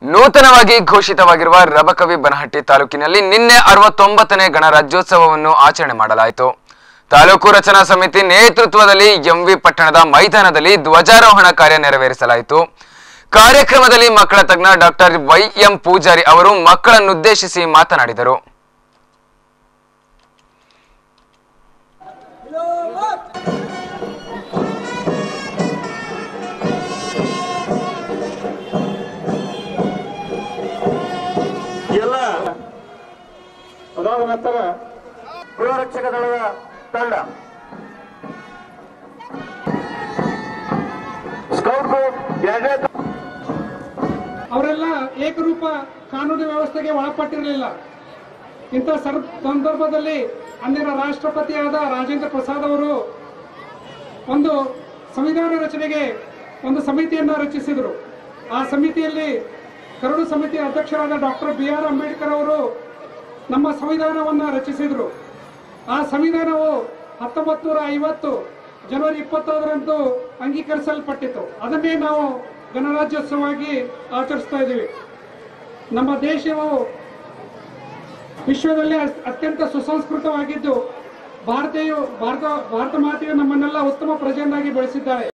ನೂತನವಾಗಿ ಘೋಷಿತವಾಗಿರುವ ರಬಕವಿ ಬನಹಟ್ಟಿ ತಾಲೂಕಿನಲ್ಲಿ ನಿನ್ನೆ ಅರವತ್ತೊಂಬತ್ತನೇ ಗಣರಾಜ್ಯೋತ್ಸವವನ್ನು ಆಚರಣೆ ಮಾಡಲಾಯಿತು ತಾಲೂಕು ರಚನಾ ಸಮಿತಿ ನೇತೃತ್ವದಲ್ಲಿ ಎಂವಿ ಪಟ್ಟಣದ ಮೈದಾನದಲ್ಲಿ ಧ್ವಜಾರೋಹಣ ಕಾರ್ಯ ನೆರವೇರಿಸಲಾಯಿತು ಕಾರ್ಯಕ್ರಮದಲ್ಲಿ ಮಕ್ಕಳ ತಜ್ಞ ಡಾಕ್ಟರ್ ವೈ ಎಂ ಪೂಜಾರಿ ಅವರು ಮಕ್ಕಳನ್ನುದ್ದೇಶಿಸಿ ಮಾತನಾಡಿದರು ಎಲ್ಲ ಅದಾದ ನಂತರ ಗೃಹರಕ್ಷಕ ದಳದ ತಂಡ ಸ್ಕೌಟ್ ಗ್ರೂಪ್ ಎರಡನೇ ತ- ಅವರೆಲ್ಲ ಏಕರೂಪ ಕಾನೂನು ವ್ಯವಸ್ಥೆಗೆ ಒಳಪಟ್ಟಿರಲಿಲ್ಲ ಇಂಥ ಸರ್ ಸಂದರ್ಭದಲ್ಲಿ ಅಂದಿನ ರಾಷ್ಟ್ರಪತಿಯಾದ ರಾಜೇಂದ್ರ ಪ್ರಸಾದ್ ಅವರು ಒಂದು ಸಂವಿಧಾನ ರಚನೆಗೆ ಒಂದು ಸಮಿತಿಯನ್ನು ರಚಿಸಿದರು ಆ ಸಮಿತಿಯಲ್ಲಿ ಕರಡು ಸಮಿತಿ ಅಧ್ಯಕ್ಷರಾದ ಡಾಕ್ಟರ್ ಬಿ ಆರ್ ಅಂಬೇಡ್ಕರ್ ಅವರು ನಮ್ಮ ಸಂವಿಧಾನವನ್ನು ರಚಿಸಿದರು ಆ ಸಂವಿಧಾನವು ಹತ್ತೊಂಬತ್ತು ನೂರ ಐವತ್ತು ಜನವರಿ ಇಪ್ಪತ್ತೈದರಂದು ಅಂಗೀಕರಿಸಲ್ಪಟ್ಟಿತು ಅದನ್ನೇ ನಾವು ಗಣರಾಜ್ಯೋತ್ಸವವಾಗಿ ಆಚರಿಸ್ತಾ ಇದ್ದೀವಿ ನಮ್ಮ ದೇಶವು ವಿಶ್ವದಲ್ಲೇ ಅತ್- ಅತ್ಯಂತ ಸುಸಂಸ್ಕೃತವಾಗಿದ್ದು ಭಾರತೀಯ ಭಾರತ ಭಾರತ ಮಾತೆಯು ನಮ್ಮನ್ನೆಲ್ಲ ಉತ್ತಮ ಪ್ರಜೆಯನ್ನಾಗಿ ಬೆಳೆಸಿದ್ದಾಳೆ